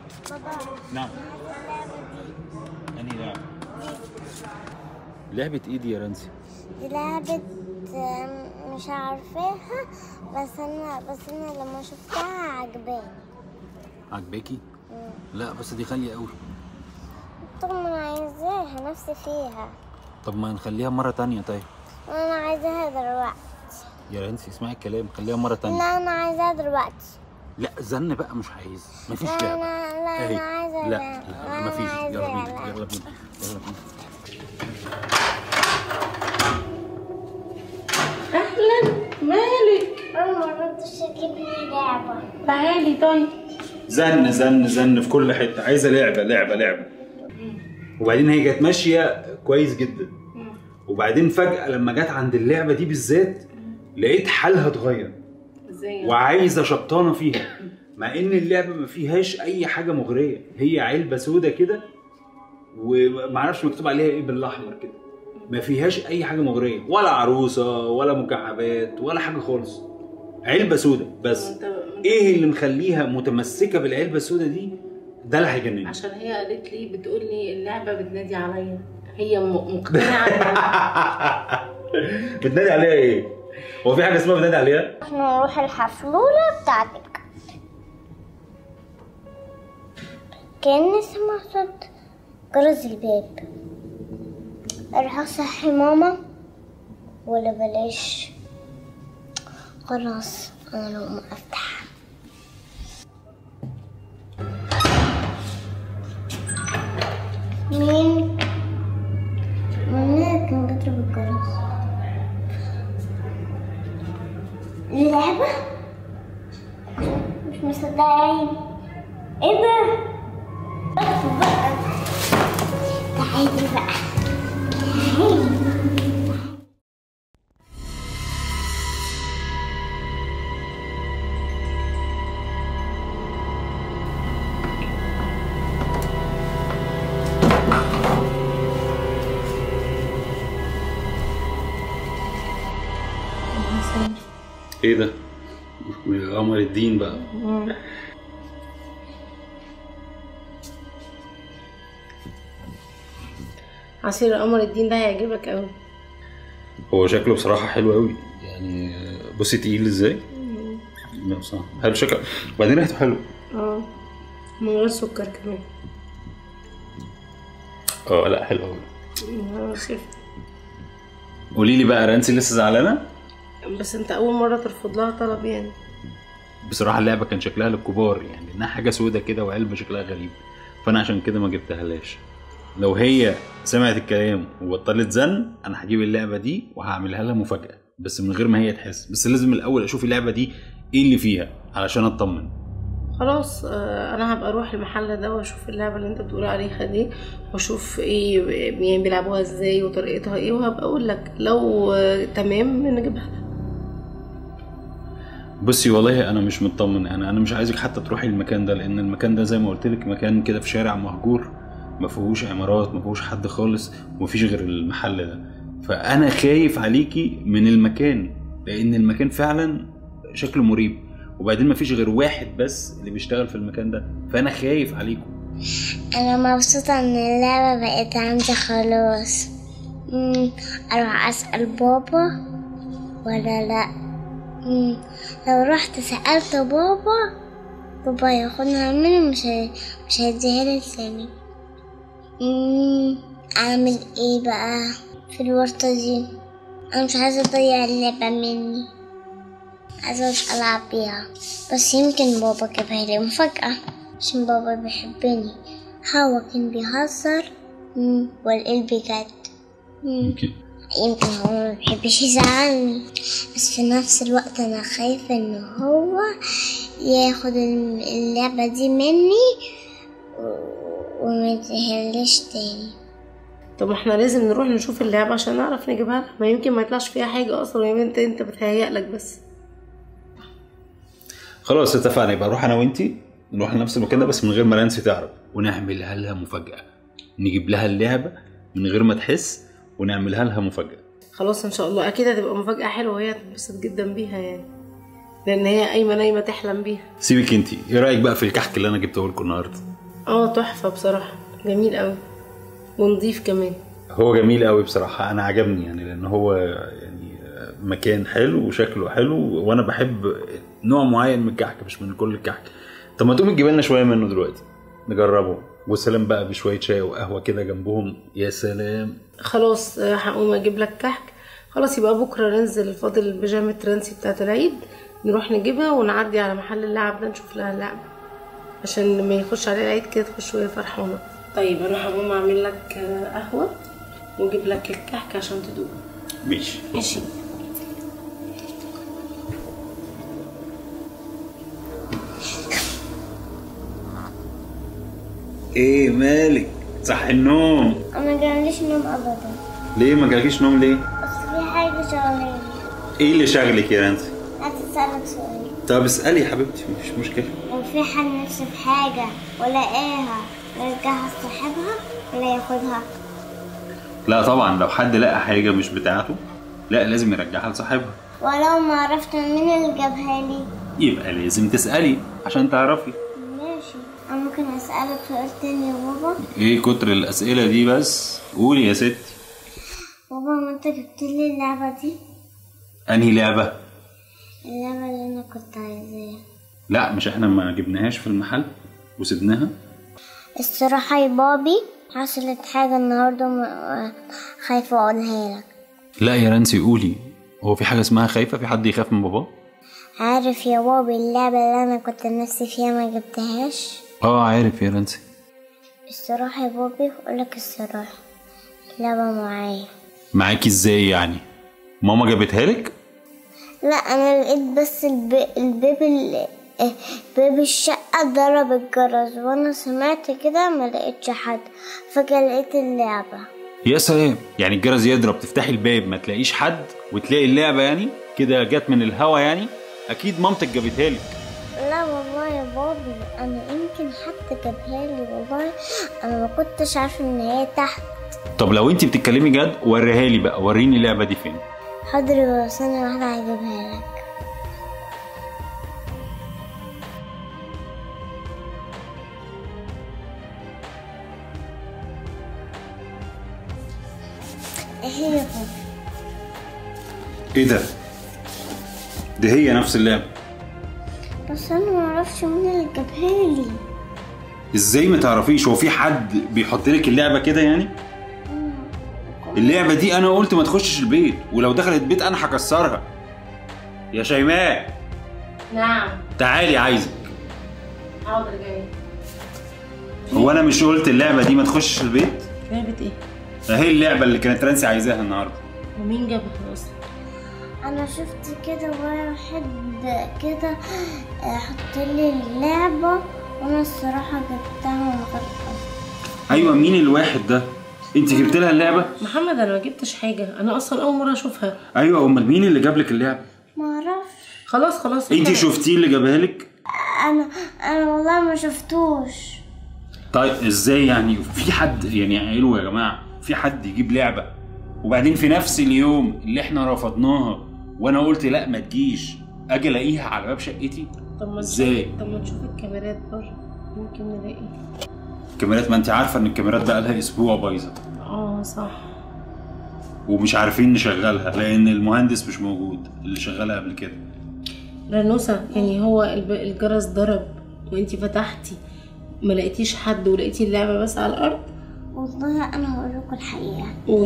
بابا نعم انهي لعبه لعبه ايه دي يا رنسي دي لعبة آم، مش عارفاها بس انا بس انا لما شفتها عجباني عجباكي لا بس دي غاليه قوي طب ما انا عايزاها نفسي فيها طب ما نخليها مره تانية طيب انا عايزاها دلوقتي يا رنسي اسمعي الكلام خليها مره تانية لا انا عايزاها دلوقتي لا زن بقى مش عايز مفيش لا لعبه لا لا اهي انا عايزة لا لا لا أنا مفيش يلا عايزاها، بينا لا. يلا بينا يلا بينا اهلا مالك انا ما رضيتش اجيب لي لعبة تعالي طيب زن زن زن في كل حته عايزه لعبه لعبه لعبه وبعدين هي كانت ماشيه كويس جدا وبعدين فجاه لما جت عند اللعبه دي بالذات لقيت حالها اتغير ازاي وعايزه شبطانه فيها مع ان اللعبه ما فيهاش اي حاجه مغريه هي علبه سودة كده ومعرفش مكتوب عليها ايه بالاحمر كده ما فيهاش اي حاجه مغريه ولا عروسه ولا مكعبات ولا حاجه خالص علبه سودة بس انت ايه اللي مخليها متمسكه بالعلبه السوداء دي ده اللي هيجنني عشان هي قالت لي بتقول لي اللعبه بتنادي عليا هي م- مقتنعه بتنادي عليها ايه هو في حاجه اسمها بتنادي عليها احنا نروح الحفلولة بتاعتك كأني سمع صوت جرس الباب اروح اصحي ماما ولا بلاش خلاص انا لو ما افتح مين مين كان بيضرب الجرس لعبة مش مصدقين ايه ده بس بقى تعالي بقى تعالي ايه ده قمر الدين بقى عصير قمر الدين ده هيعجبك قوي هو شكله بصراحه حلو قوي يعني بصي تقيل ازاي لا بصراحه حلو شكله وبعدين ريحته حلو اه من غير سكر كمان اه لا حلو قوي آه، خف قولي لي بقى رانسي لسه زعلانه بس انت اول مره ترفض لها طلب يعني بصراحه اللعبه كان شكلها للكبار يعني انها حاجه سودة كده وعلبه شكلها غريب فانا عشان كده ما جبتهالاش لو هي سمعت الكلام وبطلت زن انا هجيب اللعبه دي وهعملها لها مفاجاه بس من غير ما هي تحس بس لازم الاول اشوف اللعبه دي ايه اللي فيها علشان اطمن خلاص آه، انا هبقى اروح المحل ده واشوف اللعبه اللي انت بتقول عليها دي واشوف ايه يعني بيلعبوها ازاي وطريقتها ايه وهبقى اقول لك لو آه، تمام نجيبها لها بصي والله انا مش مطمن انا انا مش عايزك حتى تروحي المكان ده لان المكان ده زي ما قلت لك مكان كده في شارع مهجور ما فيهوش عمارات ما فيهوش حد خالص وما فيش غير المحل ده فانا خايف عليكي من المكان لان المكان فعلا شكله مريب وبعدين ما فيش غير واحد بس اللي بيشتغل في المكان ده فانا خايف عليكم انا مبسوطة ان اللعبة بقت عندي خلاص مم، اروح اسأل بابا ولا لا مم، لو رحت سألت بابا بابا ياخدها مني مش هي... مش هيديها لي تاني مم، اعمل ايه بقى في الورطة دي انا مش عايزة اضيع اللعبة مني عايزة العب بيها بس يمكن بابا جابها لي مفاجأة عشان بابا بيحبني هو كان بيهزر مم، والقلب بجد مم، يمكن يمكن هو ما بيحبش يزعلني بس في نفس الوقت انا خايفة ان هو ياخد الم- اللعبة دي مني و- وما يديهاليش تاني طب ما احنا لازم نروح نشوف اللعبه عشان نعرف نجيبها لها ما يمكن ما يطلعش فيها حاجه اصلا يا بنت انت بتهيأ لك بس خلاص اتفقنا يبقى اروح انا وانتي نروح لنفس المكان ده بس من غير ما نانسي تعرف ونعملها لها مفاجاه نجيب لها اللعبه من غير ما تحس ونعملها لها مفاجاه خلاص ان شاء الله اكيد هتبقى مفاجاه حلوه وهي هتتبسط جدا بيها يعني لان هي قايمه نايمه تحلم بيها سيبك انتي ايه رايك بقى في الكحك اللي انا جبته لكم النهارده اه تحفه بصراحه جميل قوي ونضيف كمان هو جميل قوي بصراحه انا عجبني يعني لان هو يعني مكان حلو وشكله حلو وانا بحب نوع معين من الكحك مش من كل الكحك طب ما تقومي تجيب لنا شويه منه دلوقتي نجربه وسلام بقى بشويه شاي وقهوه كده جنبهم يا سلام خلاص آه، هقوم اجيب لك كحك خلاص يبقى بكره ننزل فاضل البيجامه ترانسي بتاعت العيد نروح نجيبها ونعدي على محل اللعب ده نشوف لها اللعبه عشان لما يخش عليه العيد كده تخش وهي فرحانه طيب انا هقوم اعمل لك آه، قهوه واجيب لك الكحك عشان تدوق ماشي ماشي ايه مالك صح النوم انا جاليش نوم ابدا ليه ما جالكيش نوم ليه بس في حاجة شغلاني ايه اللي شاغلك يا نانسي هتسألك سؤال طب اسالي يا حبيبتي مفيش مشكله لو في حد نفسه في حاجة ولقاها يرجعها لصاحبها ولا ياخدها لا طبعا لو حد لقى حاجه مش بتاعته لا لازم يرجعها لصاحبها ولو ما عرفت مين اللي جابها لي يبقى لازم تسالي عشان تعرفي ماشي انا ممكن اسألك سؤال تاني يا بابا ايه كتر الاسئله دي بس قولي يا ستي بابا ما انت جبت لي اللعبة دي انهي لعبه اللعبة اللي انا كنت عايزاها لا مش احنا ما جبناهاش في المحل وسبناها الصراحة يا بابي حصلت حاجة النهاردة م- خايفة اقولها لك لا يا رانسي قولي هو في حاجه اسمها خايفه في حد يخاف من باباه عارف يا بابي اللعبة اللي انا كنت نفسي فيها ما جبتهاش اه عارف يا رانسي الصراحة يا بابي أقولك الصراحة اللعبة معايا معاكي ازاي يعني ماما جابتها لك لا أنا لقيت بس الب... الباب ال... آه، باب الشقة ضرب الجرس وأنا سمعت كده ما لقيتش حد فجأة لقيت اللعبة يا سلام يعني الجرس يضرب تفتحي الباب ما تلاقيش حد وتلاقي اللعبه يعني كده جت من الهوا يعني اكيد مامتك جابتها لك لا والله يا بابي أنا يمكن حتى جابها لي والله أنا ما كنتش عارفة إن هي تحت طب لو انت بتتكلمي جد وريها لي بقى وريني اللعبه دي فين حاضر ثانية واحدة هجيبها لك ايه هي يا بابا ايه ده دي هي نفس اللعبه بس انا معرفش مين اللي جابها لي ازاي ما تعرفيش هو في حد بيحط لك اللعبه كده يعني اللعبه دي انا قلت ما تخشش البيت ولو دخلت البيت انا هكسرها يا شيماء نعم تعالي عايزك حاضر جاي هو انا مش قلت اللعبه دي ما تخشش البيت لعبة ايه؟ اهي اللعبه اللي كانت رانسي عايزاها النهارده ومين جابها اصلا؟ انا شفت كده واحد كده آه، حط لي اللعبة وانا الصراحة جبتها من غير قصد ايوه مين الواحد ده انت جبت لها اللعبه محمد انا ما جبتش حاجه انا اصلا اول مره اشوفها ايوه امال مين اللي جاب لك اللعبه معرفش خلاص خلاص انت إحنا- شفتيه اللي جابها لك انا انا والله ما شفتوش طيب ازاي يعني في حد يعني عيلوا يا جماعه في حد يجيب لعبه وبعدين في نفس اليوم اللي احنا رفضناها وانا قلت لا ما تجيش اجي الاقيها على باب شقتي طب ما نشوف- ازاي؟ طب ما نشوف الكاميرات بره ممكن نلاقي الكاميرات ما انت عارفه ان الكاميرات بقى لها اسبوع بايظه اه صح ومش عارفين نشغلها لان المهندس مش موجود اللي شغلها قبل كده رنوسة يعني هو الب- الجرس ضرب وانتي فتحتي ما لقيتيش حد ولقيتي اللعبة بس على الأرض والله انا هقول لكم الحقيقة قولي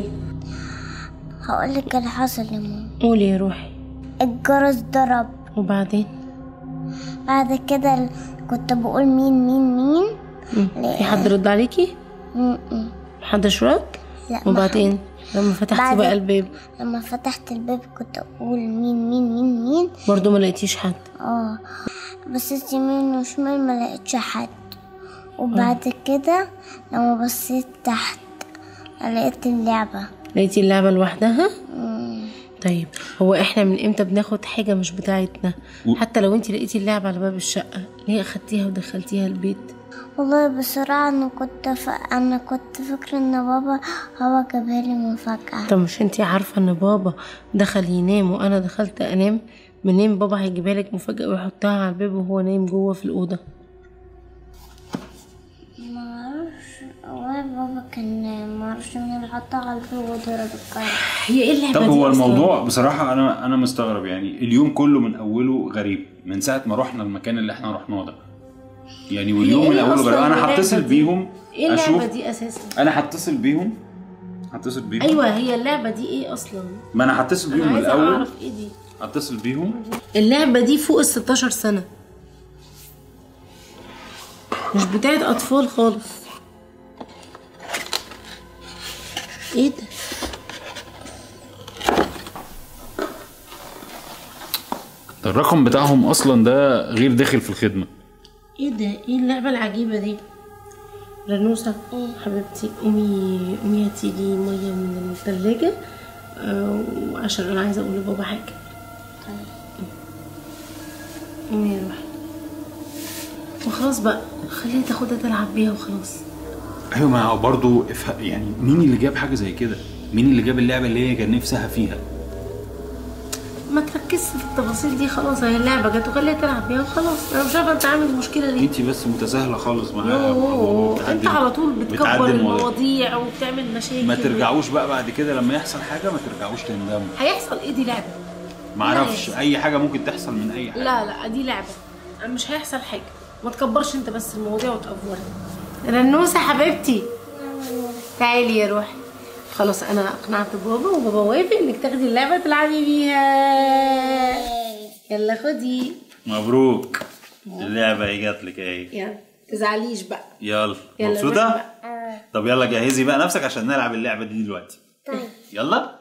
هقول لك اللي حصل يا ماما قولي يا روحي الجرس ضرب وبعدين بعد كده ال- كنت بقول مين مين مين مم. لا. في حد رد عليكي م-م. محدش رد لا ما وبعدين لما فتحتي بعد- بقى الباب لما فتحت الباب كنت اقول مين مين مين مين برضو ما لقيتيش حد اه بصيت يمين وشمال ما لقيتش حد وبعد كده لما بصيت تحت لقيت اللعبة لقيتي اللعبة لوحدها مم. طيب هو احنا من امتى بناخد حاجة مش بتاعتنا و- حتى لو انتي لقيتي اللعبة على باب الشقة ليه اخدتيها ودخلتيها البيت والله بصراحة أنا كنت ف... أنا كنت فاكرة إن بابا هو جابها لي مفاجأة طب مش انتي عارفة ان بابا دخل ينام وانا دخلت انام منين بابا هيجيبها لك مفاجأة ويحطها على الباب وهو نايم جوه في الأوضة ما اعرفش والله بابا كان ما اعرفش مين اللي حطها على الفيل وضرب الكهرباء هي ايه اللعبه طب دي هو أصلاً؟ الموضوع بصراحة أنا أنا مستغرب يعني اليوم كله من أوله غريب من ساعة ما رحنا المكان اللي إحنا رحناه ده يعني واليوم إيه من أوله أصلاً غريب أنا اللعبة هتصل دي؟ بيهم ايه اللعبه أشوف دي اساسا أنا هتصل بيهم هتصل بيهم ايوه هي اللعبه دي ايه اصلا ما أنا هتصل انا بيهم عايزه الأول اعرف ايه دي هتصل بيهم اللعبه دي فوق ال 16 سنه مش بتاعت اطفال خالص ايه ده الرقم بتاعهم أصلا ده غير داخل في الخدمة ايه ده ايه اللعبه العجيبه دي رنوسة حبيبتي قومي قومي هاتي لي ميه من الثلاجة آه عشان انا عايزه اقول لبابا حاجه قومي يا روحي وخلاص بقى خليها تاخدها تلعب بيها وخلاص أيوة ما هو برضه افهم- يعني مين اللي جاب حاجة زي كده؟ مين اللي جاب اللعبة اللي هي كان نفسها فيها؟ ما تركزش في التفاصيل دي خلاص هي اللعبه جت وخليها تلعب بيها وخلاص انا مش عارفه انت عامل مشكله ليه انت بس متساهلة خالص معاها يوه، بتعدي- انت على طول بتعدي بتكبر المواضيع. المواضيع وبتعمل مشاكل ما ترجعوش بقى بعد كده لما يحصل حاجة ما ترجعوش تندموا هيحصل ايه دي لعبه ما اعرفش اي حاجه ممكن تحصل من اي حاجه لا لا دي لعبة مش هيحصل حاجة ما تكبرش انت بس المواضيع وتأفورها رنوسة حبيبتي تعالي يا روحي خلاص انا اقنعت بابا وبابا وافق انك تاخدي اللعبة تلعبي بيها يلا خدي مبروك اللعبه اهي جات لك اهي يلا تزعليش بقى يلا يلا مبسوطه روحي بقى. طب يلا جهزي بقى نفسك عشان نلعب اللعبه دي دلوقتي طيب يلا